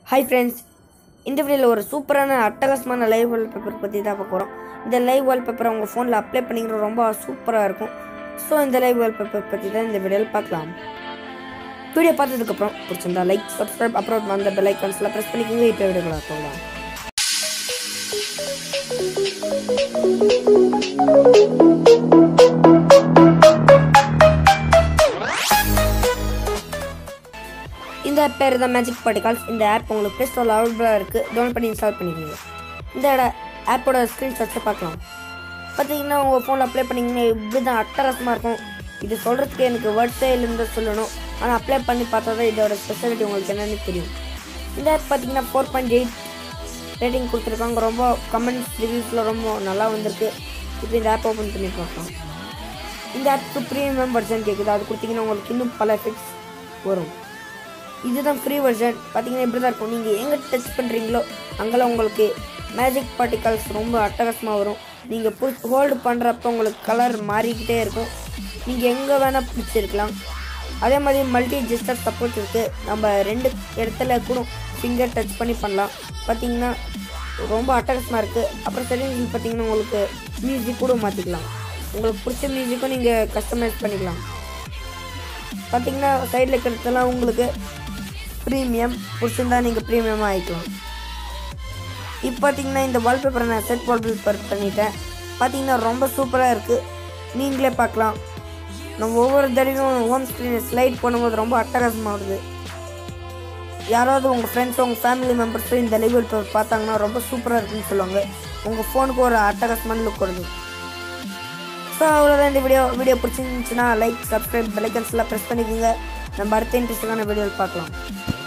hi friends இந்த வீடியோவில் ஒரு சூப்பரான அட்டகாசமான லைவ் வால்பேப்பர் பற்றி தான் பார்க்க போகிறோம் இந்த லைவ் வால்பேப்பரை உங்கள் ஃபோனில் அப்ளை பண்ணிக்கிற ரொம்ப சூப்பராக இருக்கும் ஸோ இந்த லைவ் வால்பேப்பர் பற்றி தான் இந்த வீடியோவில் பார்க்கலாம் வீடியோ பார்த்ததுக்கப்புறம் பிடிச்சிருந்தா லைக் சப்ஸ்கிரைப் அப்புறம் அந்த பெல் ஐக்கான்ஸ்லாம் ப்ரெஸ் பண்ணிக்கோங்க இப்போ வீடியோக்குள்ள போகலாம் இந்த ஆப் பேர் தான் மேஜிக் பார்ட்டிகல்ஸ் இந்த ஆப் உங்களுக்கு ப்ளே ஸ்டோரில் அவைலபிளாக இருக்குது டவுன்லோட் பண்ணி இன்ஸ்டால் பண்ணிக்கோங்க இந்த ஆப்போட ஸ்க்ரீன்ஷாட்ஸை பார்க்கலாம் பார்த்தீங்கன்னா உங்கள் ஃபோனில் அப்ளை பண்ணிங்கன்னா இப்படி தான் அட்டரசமாக இருக்கும் இது சொல்கிறதுக்கு எனக்கு வேர்ட்ஸே இல்லைன்னு சொல்லணும் ஆனால் அப்ளை பண்ணி பார்த்தா தான் இதோட ஸ்பெஷாலிட்டி உங்களுக்கு என்னென்னு தெரியும் இந்த ஆப் பார்த்தீங்கன்னா ஃபோர் பாயிண்ட் எயிட் ரேட்டிங் கொடுத்துருக்காங்க ரொம்ப கமெண்ட்ஸ் ரிவ்யூஸில் ரொம்ப நல்லா வந்திருக்கு இப்போ இந்த ஆப் ஓப்பன் பண்ணி பார்க்கலாம் இந்த ஆப்புக்கு ப்ரீமியம் வெர்ஷன் கேட்குது அது கொடுத்தீங்கன்னா உங்களுக்கு இன்னும் பல எஃபெக்ட்ஸ் வரும் இதுதான் ஃப்ரீ வெர்ஷன் பார்த்தீங்கன்னா இப்படி தான் இருக்கும் நீங்கள் எங்கே டச் பண்ணுறீங்களோ அங்கெல்லாம் உங்களுக்கு மேஜிக் பார்ட்டிகல்ஸ் ரொம்ப அட்டகாசமாக வரும் நீங்கள் புஷ் ஹோல்டு பண்ணுறப்ப உங்களுக்கு கலர் மாறிக்கிட்டே இருக்கும் நீங்கள் எங்கே வேணால் பிடிச்சிருக்கலாம் அதே மாதிரி மல்டி ஜெஸ்டர் சப்போர்ட் இருக்குது நம்ம ரெண்டு இடத்துல கூட ஃபிங்கர் டச் பண்ணி பண்ணலாம் பார்த்தீங்கன்னா ரொம்ப அட்டகாசமாக இருக்குது அப்புறம் செட்டிங்ஸ் பார்த்தீங்கன்னா உங்களுக்கு மியூசிக் கூட மாற்றிக்கலாம் உங்களுக்கு பிடிச்ச மியூசிக்கும் நீங்கள் கஸ்டமைஸ் பண்ணிக்கலாம் பார்த்தீங்கன்னா சைடில் இருக்கிறதெல்லாம் உங்களுக்கு ப்ரீமியம் பிடிச்சிருந்தா நீங்கள் ப்ரீமியமாக ஆகிக்கலாம் இப்போ பார்த்தீங்கன்னா இந்த வால்பேப்பரை நான் செட் வால்பேப்பர் பண்ணிட்டேன் பார்த்தீங்கன்னா ரொம்ப சூப்பராக இருக்குது நீங்களே பார்க்கலாம் நம்ம ஒவ்வொரு தடவையும் ஹோம் ஸ்க்ரீனை ஸ்லைட் பண்ணும்போது ரொம்ப அட்டகாசமாக வருது யாராவது உங்கள் ஃப்ரெண்ட்ஸ் உங்கள் ஃபேமிலி மெம்பர்ஸும் இந்த லைவ் வால்பேப்பர் பார்த்தாங்கன்னா ரொம்ப சூப்பராக இருக்குன்னு சொல்லுவாங்க உங்கள் ஃபோனுக்கு ஒரு அட்டகாசமான லுக் வருது ஸோ அவ்வளோதான் இந்த வீடியோ வீடியோ பிடிச்சிருந்துச்சுன்னா லைக் சப்ஸ்கிரைப் பெலைக்கன்ஸ்லாம் ப்ரெஸ் பண்ணிக்கோங்க நம்ம அடுத்த இன்ட்ரெஸ்டான வீடியோவில் பார்க்கலாம்